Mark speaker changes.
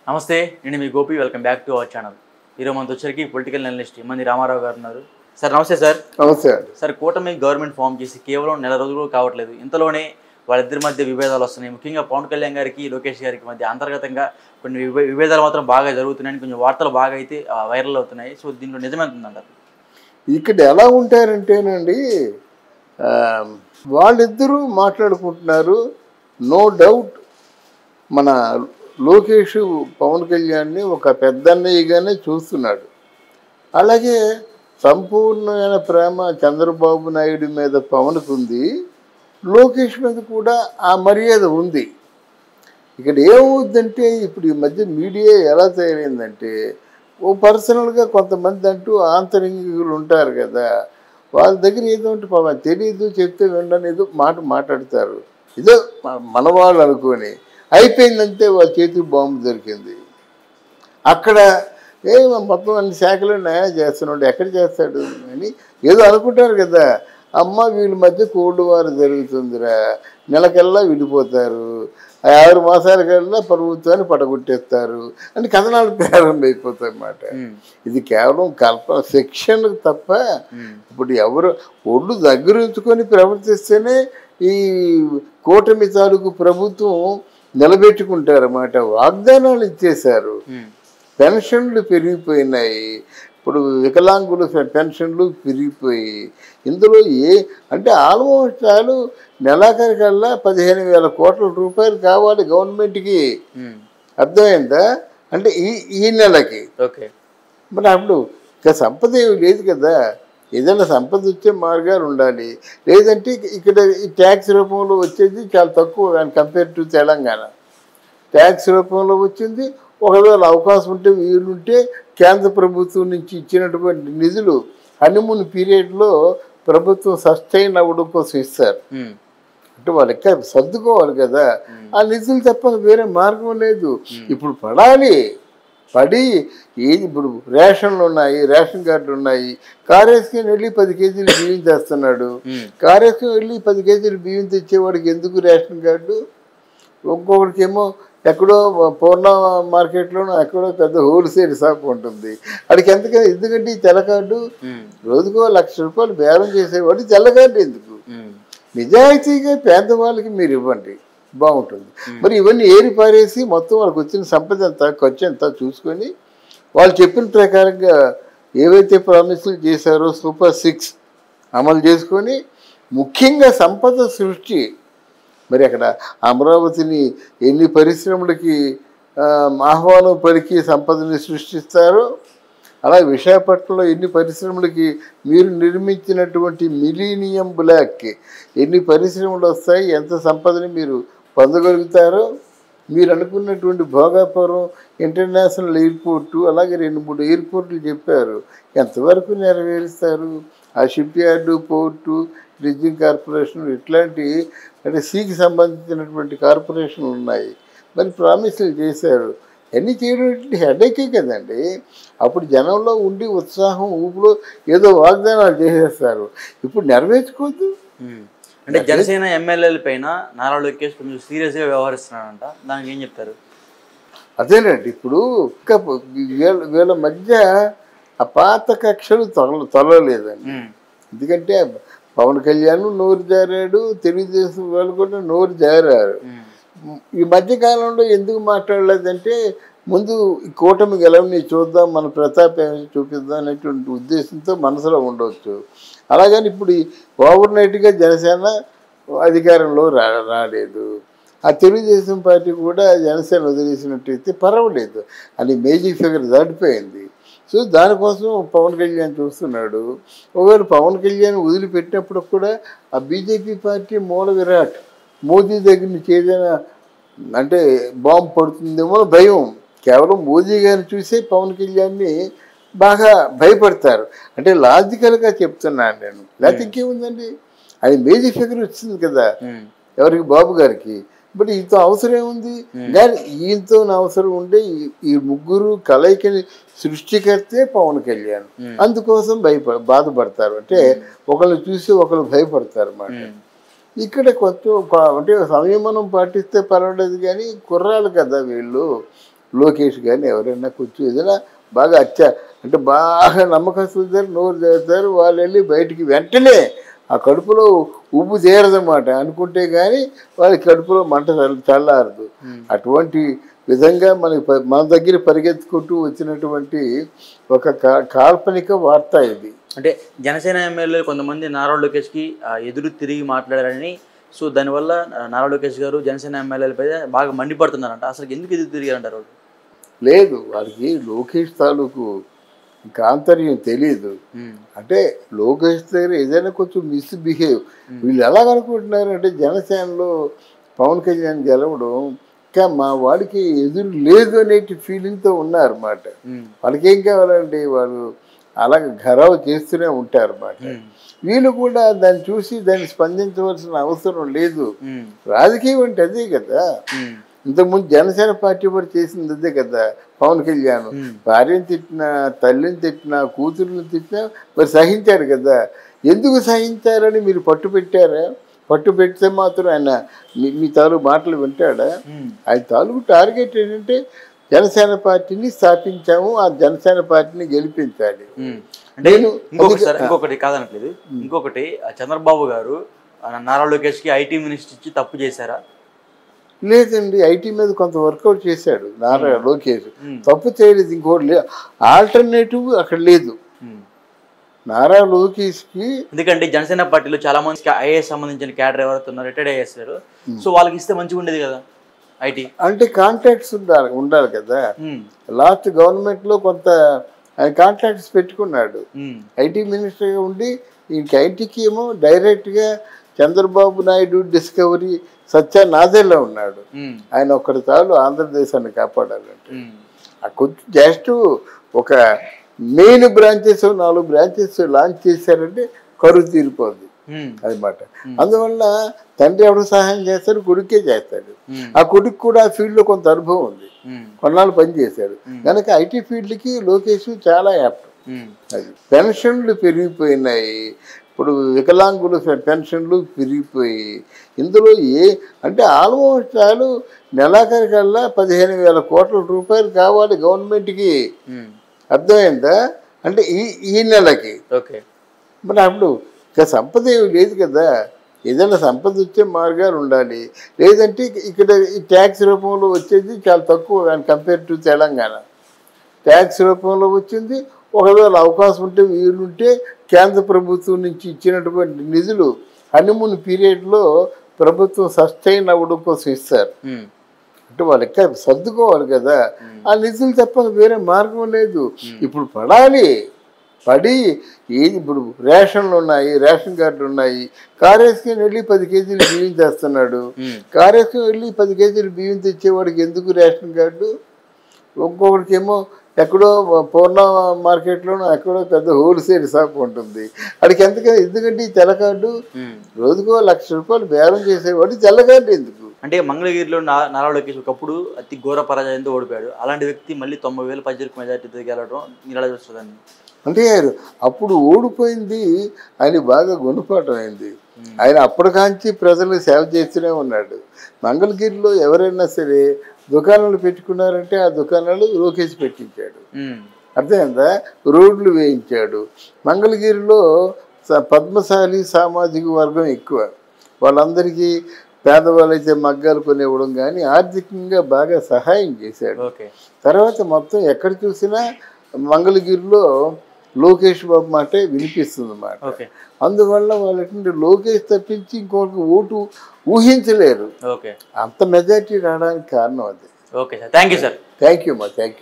Speaker 1: నమస్తే నేను మీ Gopi welcome back to our channel ఈరోజు మనతో వచ్చరికి పొలిటికల్ అనలిస్ట్ మంది రామారావు గారు ఉన్నారు సార్ నమస్తే సార్
Speaker 2: నమస్తే అండి
Speaker 1: సార్ కూటమి గవర్నమెంట్ ఫామ్ చేసి కేవలం నెల రోజులు కూడా కావట్లేదు ఇంతలోనే వాళ్ళిద్దరి మధ్య విభేదాలు వస్తున్నాయి ముఖ్యంగా పవన్ కళ్యాణ్ గారికి లోకేష్ గారికి మధ్య అంతర్గతంగా కొన్ని విభే- విభేదాలు మాత్రం బాగా జరుగుతున్నాయని కొంచెం వార్తలు బాగా అయితే ఆ, వైరల్ అవుతున్నాయి సో దీంట్లో నిజమవుతుందంటారు
Speaker 2: ఇక్కడ ఎలా ఉంటారంటేనండి ఆ, వాళ్ళిద్దరూ మాట్లాడుకుంటున్నారు నో డౌట్ మన లోకేష్ పవన్ కళ్యాణ్ని ఒక పెద్దన్నయ్యగానే చూస్తున్నాడు అలాగే సంపూర్ణమైన ప్రేమ చంద్రబాబు నాయుడు మీద పవన్కు ఉంది లోకేష్ మీద కూడా ఆ మర్యాద ఉంది ఇక్కడ ఏమవుద్దంటే ఇప్పుడు ఈ మధ్య మీడియా ఎలా తయారైందంటే ఓ పర్సనల్గా కొంతమంది అంటూ ఆంతరింగికులు ఉంటారు కదా వాళ్ళ దగ్గర ఏదో ఉంటే పాపం తెలియదు చెప్తే వినడం ఏదో మాట మాట్లాడతారు ఏదో మ- మనవాళ్ళు అనుకొని అయిపోయిందంటే వాళ్ళ చేతికి బాంబు దొరికింది అక్కడ ఏ మొత్తం అన్ని శాఖలు న్యాయం చేస్తున్నాడు ఎక్కడ చేస్తాడు అని ఏదో అనుకుంటారు కదా అమ్మ వీళ్ళ మధ్య కోల్డ్ వార్ జరుగుతుందిరా నెలకల్లా విడిపోతారు ఆ ఆరు మాసాలకల్లా ప్రభుత్వాన్ని పడగొట్టేస్తారు అని కథనాలు ప్రారంభమైపోతాయి అన్నమాట ఇది కేవలం కల్పన శిక్షణ తప్ప ఇప్పుడు ఎవరు ఒళ్ళు దగ్గర ఉంచుకొని ప్రవర్తిస్తేనే ఈ కూటమి తాలూకు ప్రభుత్వం నిలబెట్టుకుంటారన్నమాట వాగ్దానాలు ఇచ్చేశారు పెన్షన్లు పెరిగిపోయినాయి ఇప్పుడు వికలాంగుల పె- పెన్షన్లు పెరిగిపోయి ఇందులో ఏ అంటే ఆల్మోస్ట్ ఆలు నెలాఖరికల్లా పదిహేను వేల కోట్ల రూపాయలు కావాలి గవర్నమెంట్కి అర్థమైందా అంటే ఈ ఈ నెలకి
Speaker 1: ఓకే
Speaker 2: మరి అప్పుడు ఇక సంపద ఏమి లేదు కదా ఏదైనా సంపద వచ్చే మార్గాలు ఉండాలి లేదంటే ఇక- ఇక్కడ ఈ ట్యాక్స్ రూపంలో వచ్చేది చాలా తక్కువ కంపేర్ టు తెలంగాణ ట్యాక్స్ రూపంలో వచ్చింది ఒకవేళ అవకాశం ఉంటే వీలుంటే కేంద్ర ప్రభుత్వం నుంచి ఇచ్చినటువంటి నిధులు హనీమూన్ పీరియడ్లో ప్రభుత్వం సస్టైన్ అవ్వడం కోసం ఇస్తారు అంటే వాళ్ళు ఎక్కడ సర్దుకోవాలి కదా ఆ నిధులు తప్ప వేరే మార్గం లేదు ఇప్పుడు పడాలి పడి ఏది ఇప్పుడు రేషన్లు ఉన్నాయి రేషన్ కార్డులు ఉన్నాయి కారేసుకుని వెళ్ళి పది కేజీలు బియ్యం తెస్తున్నాడు కారేసుకుని వెళ్ళి పది కేజీలు బియ్యం తెచ్చేవాడికి ఎందుకు రేషన్ కార్డు ఇంకొకరికి ఏమో ఎక్కడో పూర్ణ మార్కెట్లోనో ఎక్కడో పెద్ద హోల్సేల్ షాప్ ఉంటుంది అడికి ఎందుకంటే ఎందుకంటే ఈ తెల్ల కార్డు రోజుకో లక్ష రూపాయలు బేరం చేసేవాడు తెల్ల కార్డు ఎందుకు నిజాయితీగా పేదవాళ్ళకి మీరు ఇవ్వండి బాగుంటుంది మరి ఇవన్నీ ఏరి పారేసి మొత్తం వాళ్ళకి వచ్చిన సంపద ఎంత ఖర్చు ఎంత చూసుకొని వాళ్ళు చెప్పిన ప్రకారంగా ఏవైతే ప్రామిసులు చేశారో సూపర్ సిక్స్ అమలు చేసుకొని ముఖ్యంగా సంపద సృష్టి మరి అక్కడ అమరావతిని ఎన్ని పరిశ్రమలకి ఆ, ఆహ్వానం పలికి సంపదని సృష్టిస్తారో అలా విశాఖపట్నంలో ఎన్ని పరిశ్రమలకి మీరు నిర్మించినటువంటి మిలీనియం బ్లాక్ ఎన్ని పరిశ్రమలు వస్తాయి ఎంత సంపదని మీరు పొందగలుగుతారో మీరు అనుకున్నటువంటి భోగాపురం ఇంటర్నేషనల్ ఎయిర్పోర్టు అలాగే రెండు మూడు ఎయిర్పోర్ట్లు చెప్పారు ఎంతవరకు నెరవేరుస్తారు ఆ ship yard port bridging corporation ఇట్లాంటి అంటే సీకి సంబంధించినటువంటి కార్పొరేషన్లు ఉన్నాయి మరి ప్రామిసులు చేశారు అన్నీ చేయడం హెడేకే కదండి అప్పుడు జనంలో ఉండి ఉత్సాహం ఊపులో ఏదో వాగ్దానాలు చేసేస్తారు ఇప్పుడు నెరవేర్చుకోవద్దు
Speaker 1: అంటే జనసేన ఎమ్మెల్యేల పైన నారా లోకేష్ కొంచెం సీరియస్గా వ్యవహరిస్తున్నాడంట దానికి ఏం చెప్తారు
Speaker 2: అదేనండి ఇప్పుడు ఇంకా వీళ్ళ వీళ్ళ మధ్య ఆ పాత కక్షలు తొల తొలలేదండి
Speaker 1: ఉమ్.
Speaker 2: ఎందుకంటే పవన్ కళ్యాణ్ నోరు జారాడు తెలుగుదేశం వాళ్ళు కూడా నోరు జారారు
Speaker 1: ఉమ్.
Speaker 2: ఈ మధ్య కాలంలో ఎందుకు మాట్లాడలేదంటే ముందు ఈ కూటమి గెలవని చూద్దాం మన ప్రతాప్ ఏమి చూపిద్దాం అనేటువంటి ఉద్దేశంతో మనసులో ఉండవచ్చు అలాగని ఇప్పుడు ఈ ఓవర్ నైట్గా జనసేన అధికారంలో రా రాలేదు ఆ తెలుగుదేశం పార్టీ కూడా జనసేన వదిలేసినట్టయితే పర్వాలేదు అది మేజిక్ ఫిగర్ దాటిపోయింది సో దానికోసం పవన్ కళ్యాణ్ చూస్తున్నాడు ఒకవేళ పవన్ కళ్యాణ్ వదిలిపెట్టినప్పుడు కూడా ఆ బీజేపీ పార్టీ మూల విరాట్ మోదీ దగ్గర నుంచి ఏదైనా అంటే బాంబు పడుతుందేమో అని భయం కేవలం మోదీ గారిని చూసే పవన్ కళ్యాణ్ని బాగా భయపడతారు అంటే లాజికల్గా చెప్తున్నాను నేను లేకపోతే ఇంకేముందండి అది మేజర్ ఫిగర్ వచ్చింది కదా
Speaker 1: ఉమ్.
Speaker 2: ఎవరికి బాబు గారికి బట్ ఈతో అవసరం ఏముంది కానీ ఈయనతో అవసరం ఉండే ఈ- ఈ ముగ్గురు కలయికని సృష్టికర్తే పవన్ కళ్యాణ్ అందుకోసం భయప బాధపడతారు అంటే ఒకళ్ళు చూసి ఒకళ్ళు భయపడతారు అన్నమాట
Speaker 1: ఉమ్.
Speaker 2: ఇక్కడ కొంచెం ప- అంటే సంయమనం పాటిస్తే పర్వాలేదు కానీ కుర్రాళ్ళు కదా వీళ్ళు లోకేష్ కానీ ఎవరైనా కొంచెం ఏదైనా బాగా అచ్చ అంటే బాగా నమ్మకస్తులు నోరు చేస్తారు వాళ్ళు వెళ్ళి బయటికి వెంటనే ఆ కడుపులో ఉప్పు తీరదన్నమాట అనుకుంటే కానీ వాళ్ళ కడుపులో మంట చల్ల- చల్లారదు అటువంటి విధంగా మనకి ప- మన దగ్గర పరిగెత్తుకుంటూ వచ్చినటువంటి ఒక కా- కాల్పనిక వార్త ఇది
Speaker 1: అంటే జనసేన ఎమ్మెల్యేలు కొంతమంది నారా లోకేష్కి ఆ, ఎదురు తిరిగి మాట్లాడారని సో దానివల్ల ఆ, నారా లోకేష్ గారు జనసేన ఎమ్మెల్యేలపై బాగా మండిపడుతున్నారంట అసలు ఎందుకు ఎదురు తిరిగారంటారు వాళ్ళు
Speaker 2: లేదు వాళ్ళకి లోకేష్ తాలూకు ఇంకా ఆంతర్యం తెలియదు
Speaker 1: ఉమ్,
Speaker 2: అంటే లోకేష్ దగ్గర ఏదైనా కొంచెం మిస్బిహేవ్ వీళ్ళు ఎలా అనుకుంటున్నారు అంటే జనసేనలో పవన్ కళ్యాణ్ గెలవడం ఇంకా మా వాడికి ఎదురు లేదు అనే ఫీలింగ్తో ఉన్నారన్నమాట
Speaker 1: ఉమ్,
Speaker 2: వాళ్ళకి ఏం కావాలండి వాళ్ళు అలాగ గరావు చేస్తూనే ఉంటారన్నమాట
Speaker 1: ఉమ్,
Speaker 2: వీళ్ళు కూడా దాన్ని చూసి దాన్ని స్పందించవలసిన అవసరం లేదు
Speaker 1: ఉమ్,
Speaker 2: రాజకీయం అంటే అదే కదా
Speaker 1: ఉమ్,
Speaker 2: ఇంతకుముందు జనసేన పార్టీ కూడా చేసింది అదే కదా పవన్ కళ్యాణ్
Speaker 1: ఉమ్.
Speaker 2: భార్యను తిట్టినా తల్లిని తిట్టినా కూతుర్ని తిట్టినా మరి సహించారు కదా ఎందుకు సహించారని మీరు పట్టు పెట్టారా పట్టు పెడితే మాత్రం ఆయన మీ మీ తాలూకు మాటలు వింటాడా
Speaker 1: ఉమ్,
Speaker 2: ఆయన తాలూకు టార్గెట్ ఏంటంటే జనసేన పార్టీని స్థాపించాము ఆ జనసేన పార్టీని గెలిపించాలి
Speaker 1: ఉమ్. అంటే
Speaker 2: నేను
Speaker 1: ఇంకొకటి
Speaker 2: అది-
Speaker 1: సార్ ఇంకొకటి కాదనట్లేదు ఇంకొకటి ఆ చంద్రబాబు గారు ఆ, నారా లోకేష్కి ఐటీ మినిస్టర్ ఇచ్చి తప్పు చేశారా
Speaker 2: లేదండి ఐటీ మీద కొంత వర్కౌట్ చేశాడు నారా లోకేష్
Speaker 1: ఉమ్,
Speaker 2: తప్పు చేయలేదు ఇంకోటి లేదు ఆల్టర్నేటివ్ అక్కడ లేదు
Speaker 1: ఉమ్.
Speaker 2: నారా లోకేష్కి
Speaker 1: ఎందుకంటే జనసేన పార్టీలో చాలా మందికి ఐఏఎస్ సంబంధించిన క్యాడర్ ఎవరైతే ఉన్నారో రిటైర్డ్ ఐఏఎస్ సో వాళ్ళకి ఇస్తే మంచిగా ఉండేది కదా ఐటీ
Speaker 2: అంటే కాంట్రాక్ట్స్ ఉండాలి ఉండాలి కదా లాస్ట్ గవర్నమెంట్లో కొంత ఆయన కాంట్రాక్ట్స్ పెట్టుకున్నాడు ఐటీ మినిస్టర్గా ఉండి ఇంక ఐటీకి ఏమో డైరెక్ట్గా చంద్రబాబు నాయుడు డిస్కవరీ సత్య నాదేలో ఉన్నాడు ఆయన ఒక్కడి చాలు ఆంధ్రదేశాన్ని కాపాడాలంటే ఆ కొంచెం జస్ట్ ఒక మెయిన్ బ్రాంచెస్ నాలుగు బ్రాంచెస్ లాంచ్ చేశారంటే కరువు తీరిపోద్ది అదనమాట అందువల్ల తండ్రి ఎవరు సహాయం చేస్తాడు కొడుకే చేస్తాడు ఆ కొడుకు కూడా ఆ ఫీల్డ్లో కొంత అనుభవం ఉంది కొన్నాళ్ళు పనిచేశాడు కనుక ఐటీ ఫీల్డ్కి లోకేష్ చాలా యాప్ట్ అది పెన్షన్లు పెరిగిపోయినాయి ఇప్పుడు వికలాంగులు పె- పెన్షన్లు పెరిగిపోయి ఇందులో ఏ అంటే ఆల్మోస్ట్ చాలు నెలాఖరికల్లా పదిహేను వేల కోట్ల రూపాయలు కావాలి గవర్నమెంట్కి అర్థమైందా అంటే ఈ ఈ నెలకి
Speaker 1: ఓకే
Speaker 2: మరి అప్పుడు ఇక సంపద ఏమి లేదు కదా ఏదైనా సంపద వచ్చే మార్గాలు ఉండాలి లేదంటే ఇక్కడ ఈ ట్యాక్స్ రూపంలో వచ్చేది చాలా తక్కువ కంపేర్ టు తెలంగాణ ట్యాక్స్ రూపంలో వచ్చింది ఒకవేళ అవకాశం ఉంటే వీలుంటే కేంద్ర ప్రభుత్వం నుంచి ఇచ్చినటువంటి నిధులు హనీమూన్ పీరియడ్లో ప్రభుత్వం సస్టైన్ అవ్వడం కోసం ఇస్తారు అంటే వాళ్ళు ఎక్కడ సర్దుకోవాలి కదా ఆ నిధులు తప్ప వేరే మార్గం లేదు ఇప్పుడు పడాలి పడి ఏది ఇప్పుడు రేషన్లు ఉన్నాయి రేషన్ కార్డులు ఉన్నాయి కారేసుకుని వెళ్ళి పది కేజీలు బియ్యం తెస్తున్నాడు కారేసుకుని వెళ్ళి పది కేజీలు బియ్యం తెచ్చేవాడికి ఎందుకు రేషన్ కార్డు ఇంకొకడికి ఏమో ఎక్కడో పూర్ణ మార్కెట్లోనో ఎక్కడో పెద్ద హోల్సేల్ షాప్ ఉంటుంది అడికి ఎందుకంటే ఎందుకంటే ఈ తెల్ల కార్డు రోజుకో లక్ష రూపాయలు బేరం చేసేవాడు తెల్ల కార్డు ఎందుకు
Speaker 1: అంటే మంగళగిరిలో నా- నారా లోకేష్ ఒకప్పుడు అతి ఘోర పరాజయంతో ఓడిపోయాడు అలాంటి వ్యక్తి మళ్ళీ తొంభై వేల పద్దెనిమిది మెజార్టీతో గెలవడం మీరు ఎలా చూస్తుందండి
Speaker 2: అంటే అప్పుడు ఓడిపోయింది ఆయన బాగా గుణపాఠం అయింది ఆయన అప్పటికాంచి ప్రజలకు సేవ చేస్తూనే ఉన్నాడు మంగళగిరిలో ఎవరైనా సరే దుకాణాలు పెట్టుకున్నారంటే ఆ దుకాణాలు లోకేష్ పెట్టించాడు అర్థమైందా రోడ్లు వేయించాడు మంగళగిరిలో స- పద్మశాలి సామాజిక వర్గం ఎక్కువ వాళ్ళందరికీ పేదవాళ్ళైతే మగ్గాలు కొనివ్వడం కానీ ఆర్థికంగా బాగా సహాయం చేశాడు
Speaker 1: ఓకే
Speaker 2: తర్వాత మొత్తం ఎక్కడ చూసినా మంగళగిరిలో లోకేష్ బాబు మాటే వినిపిస్తుంది అన్నమాట
Speaker 1: ఓకే
Speaker 2: అందువల్ల వాళ్ళకి లోకేష్ తప్పించి ఇంకొకరికి ఓటు ఊహించలేరు
Speaker 1: ఓకే
Speaker 2: అంత మెజార్టీ రావడానికి కారణం అది
Speaker 1: okay sir thank you sir
Speaker 2: thank you మా థ్యాంక్ యూ